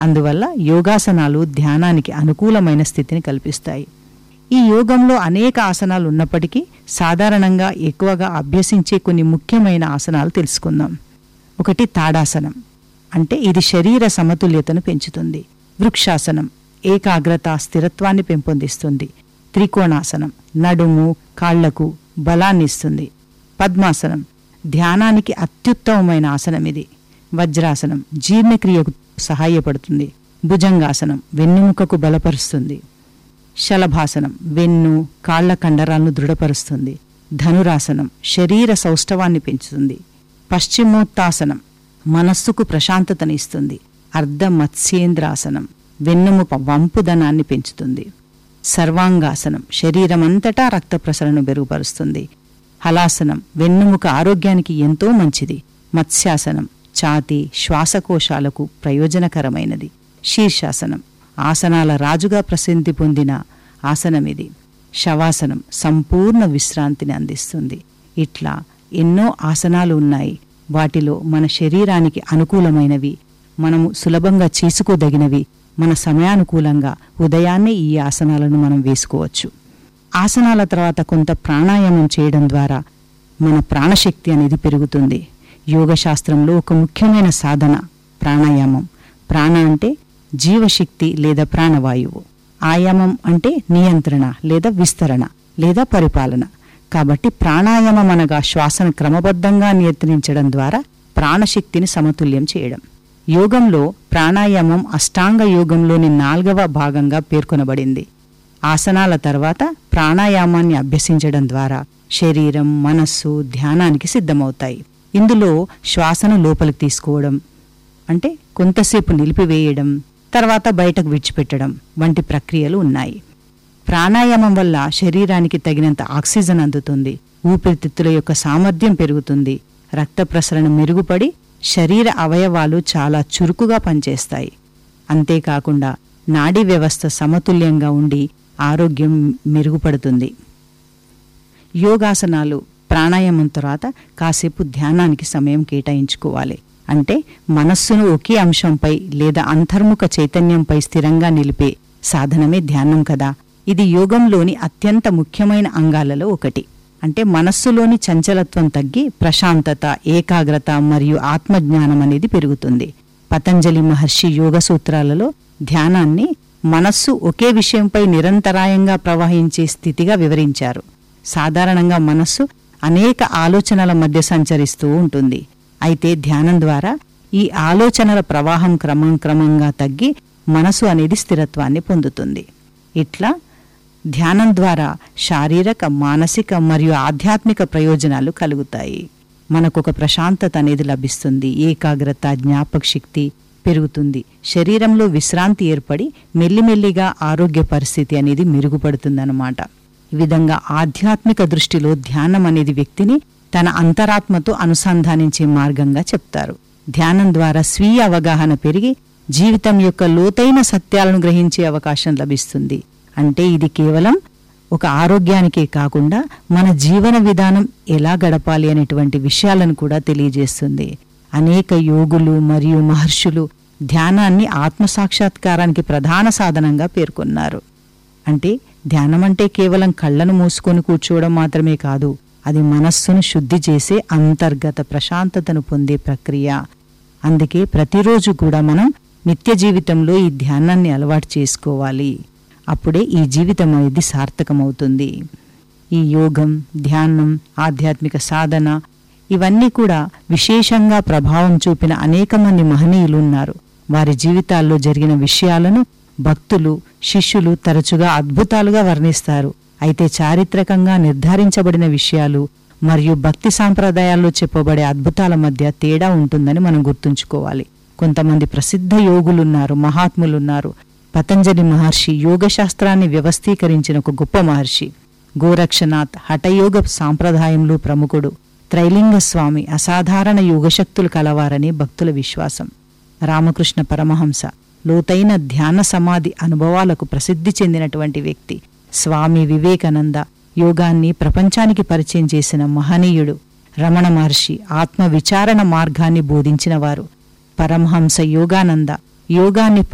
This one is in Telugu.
అందువల్ల యోగాసనాలు ధ్యానానికి అనుకూలమైన స్థితిని కల్పిస్తాయి ఈ యోగంలో అనేక ఆసనాలు ఉన్నప్పటికీ సాధారణంగా ఎక్కువగా అభ్యసించే కొన్ని ముఖ్యమైన ఆసనాలు తెలుసుకుందాం ఒకటి తాడాసనం అంటే ఇది శరీర సమతుల్యతను పెంచుతుంది వృక్షాసనం ఏకాగ్రత స్థిరత్వాన్ని పెంపొందిస్తుంది త్రికోణాసనం నడుము కాళ్లకు బలాన్ని ఇస్తుంది పద్మాసనం ధ్యానానికి అత్యుత్తమమైన ఆసనం ఇది వజ్రాసనం జీర్ణక్రియకు సహాయపడుతుంది భుజంగాసనం వెన్నుముకకు బలపరుస్తుంది శలభాసనం వెన్ను కాళ్ల కండరాలను దృఢపరుస్తుంది ధనురాసనం శరీర సౌష్ఠవాన్ని పెంచుతుంది పశ్చిమోత్తాసనం మనస్సుకు ప్రశాంతతని ఇస్తుంది అర్ధ మత్స్యేంద్రాసనం వెన్నుముక వంపుదనాన్ని పెంచుతుంది సర్వాంగాసనం శరీరమంతటా రక్త ప్రసరణ మెరుగుపరుస్తుంది హలాసనం వెన్నుముక ఆరోగ్యానికి ఎంతో మంచిది మత్స్యాసనం ఛాతి శ్వాసకోశాలకు ప్రయోజనకరమైనది శీర్షాసనం ఆసనాల రాజుగా ప్రసిద్ధి పొందిన ఆసనమిది శవాసనం సంపూర్ణ విశ్రాంతిని అందిస్తుంది ఇట్లా ఎన్నో ఆసనాలు ఉన్నాయి వాటిలో మన శరీరానికి అనుకూలమైనవి మనము సులభంగా చేసుకోదగినవి మన సమయానుకూలంగా ఉదయాన్నే ఈ ఆసనాలను మనం వేసుకోవచ్చు ఆసనాల తర్వాత కొంత ప్రాణాయామం చేయడం ద్వారా మన ప్రాణశక్తి అనేది పెరుగుతుంది యోగశాస్త్రంలో ఒక ముఖ్యమైన సాధన ప్రాణాయామం ప్రాణ అంటే జీవశక్తి లేదా ప్రాణవాయువు ఆయామం అంటే నియంత్రణ లేదా విస్తరణ లేదా పరిపాలన కాబట్టి ప్రాణాయామం అనగా శ్వాసను క్రమబద్ధంగా నియంత్రించడం ద్వారా ప్రాణశక్తిని సమతుల్యం చేయడం యోగంలో ప్రాణాయామం అష్టాంగ యోగంలోని నాల్గవ భాగంగా పేర్కొనబడింది ఆసనాల తర్వాత ప్రాణాయామాన్ని అభ్యసించడం ద్వారా శరీరం మనస్సు ధ్యానానికి సిద్ధమవుతాయి ఇందులో శ్వాసను లోపలికి తీసుకోవడం అంటే కొంతసేపు నిలిపివేయడం తర్వాత బయటకు విడిచిపెట్టడం వంటి ప్రక్రియలు ఉన్నాయి ప్రాణాయామం వల్ల శరీరానికి తగినంత ఆక్సిజన్ అందుతుంది ఊపిరితిత్తుల యొక్క సామర్థ్యం పెరుగుతుంది రక్త ప్రసరణ మెరుగుపడి శరీర అవయవాలు చాలా చురుకుగా పనిచేస్తాయి అంతేకాకుండా నాడీ వ్యవస్థ సమతుల్యంగా ఉండి ఆరోగ్యం మెరుగుపడుతుంది యోగాసనాలు ప్రాణాయామం తర్వాత కాసేపు ధ్యానానికి సమయం కేటాయించుకోవాలి అంటే మనస్సును ఒకే అంశంపై లేదా అంతర్ముఖ చైతన్యంపై స్థిరంగా నిలిపే సాధనమే ధ్యానం కదా ఇది యోగంలోని అత్యంత ముఖ్యమైన అంగాలలో ఒకటి అంటే మనస్సులోని చంచలత్వం తగ్గి ప్రశాంతత ఏకాగ్రత మరియు ఆత్మజ్ఞానం అనేది పెరుగుతుంది పతంజలి మహర్షి యోగ సూత్రాలలో ధ్యానాన్ని మనస్సు ఒకే విషయంపై నిరంతరాయంగా ప్రవహించే స్థితిగా వివరించారు సాధారణంగా మనస్సు అనేక ఆలోచనల మధ్య సంచరిస్తూ ఉంటుంది అయితే ధ్యానం ద్వారా ఈ ఆలోచనల ప్రవాహం క్రమం క్రమంగా తగ్గి మనసు అనేది స్థిరత్వాన్ని పొందుతుంది ఇట్లా ధ్యానం ద్వారా శారీరక మానసిక మరియు ఆధ్యాత్మిక ప్రయోజనాలు కలుగుతాయి మనకు ఒక ప్రశాంతత అనేది లభిస్తుంది ఏకాగ్రత జ్ఞాపక శక్తి పెరుగుతుంది శరీరంలో విశ్రాంతి ఏర్పడి మెల్లిమెల్లిగా ఆరోగ్య పరిస్థితి అనేది మెరుగుపడుతుందన్నమాట ఈ విధంగా ఆధ్యాత్మిక దృష్టిలో ధ్యానం అనేది వ్యక్తిని తన అంతరాత్మతో అనుసంధానించే మార్గంగా చెప్తారు ధ్యానం ద్వారా స్వీయ అవగాహన పెరిగి జీవితం యొక్క లోతైన సత్యాలను గ్రహించే అవకాశం లభిస్తుంది అంటే ఇది కేవలం ఒక ఆరోగ్యానికే కాకుండా మన జీవన విధానం ఎలా గడపాలి అనేటువంటి విషయాలను కూడా తెలియజేస్తుంది అనేక యోగులు మరియు మహర్షులు ధ్యానాన్ని ఆత్మసాక్షాత్కారానికి ప్రధాన సాధనంగా పేర్కొన్నారు అంటే ధ్యానం అంటే కేవలం కళ్ళను మూసుకొని కూర్చోవడం మాత్రమే కాదు అది మనస్సును శుద్ధి చేసే అంతర్గత ప్రశాంతతను పొందే ప్రక్రియ అందుకే ప్రతిరోజు కూడా మనం నిత్య జీవితంలో ఈ ధ్యానాన్ని అలవాటు చేసుకోవాలి అప్పుడే ఈ జీవితం అనేది సార్థకమవుతుంది ఈ యోగం ధ్యానం ఆధ్యాత్మిక సాధన ఇవన్నీ కూడా విశేషంగా ప్రభావం చూపిన అనేక మంది మహనీయులు ఉన్నారు వారి జీవితాల్లో జరిగిన విషయాలను భక్తులు శిష్యులు తరచుగా అద్భుతాలుగా వర్ణిస్తారు అయితే చారిత్రకంగా నిర్ధారించబడిన విషయాలు మరియు భక్తి సాంప్రదాయాల్లో చెప్పబడే అద్భుతాల మధ్య తేడా ఉంటుందని మనం గుర్తుంచుకోవాలి కొంతమంది ప్రసిద్ధ యోగులున్నారు మహాత్ములున్నారు పతంజలి మహర్షి యోగశాస్త్రాన్ని వ్యవస్థీకరించిన ఒక గొప్ప మహర్షి గోరక్షనాథ్ హఠయోగ సాంప్రదాయంలో ప్రముఖుడు త్రైలింగ స్వామి అసాధారణ యోగశక్తులు కలవారని భక్తుల విశ్వాసం రామకృష్ణ పరమహంస లోతైన ధ్యాన సమాధి అనుభవాలకు ప్రసిద్ధి చెందినటువంటి వ్యక్తి స్వామి వివేకానంద యోగాన్ని ప్రపంచానికి పరిచయం చేసిన మహనీయుడు రమణ మహర్షి ఆత్మ విచారణ మార్గాన్ని బోధించినవారు పరమహంస యోగానంద యోగాన్ని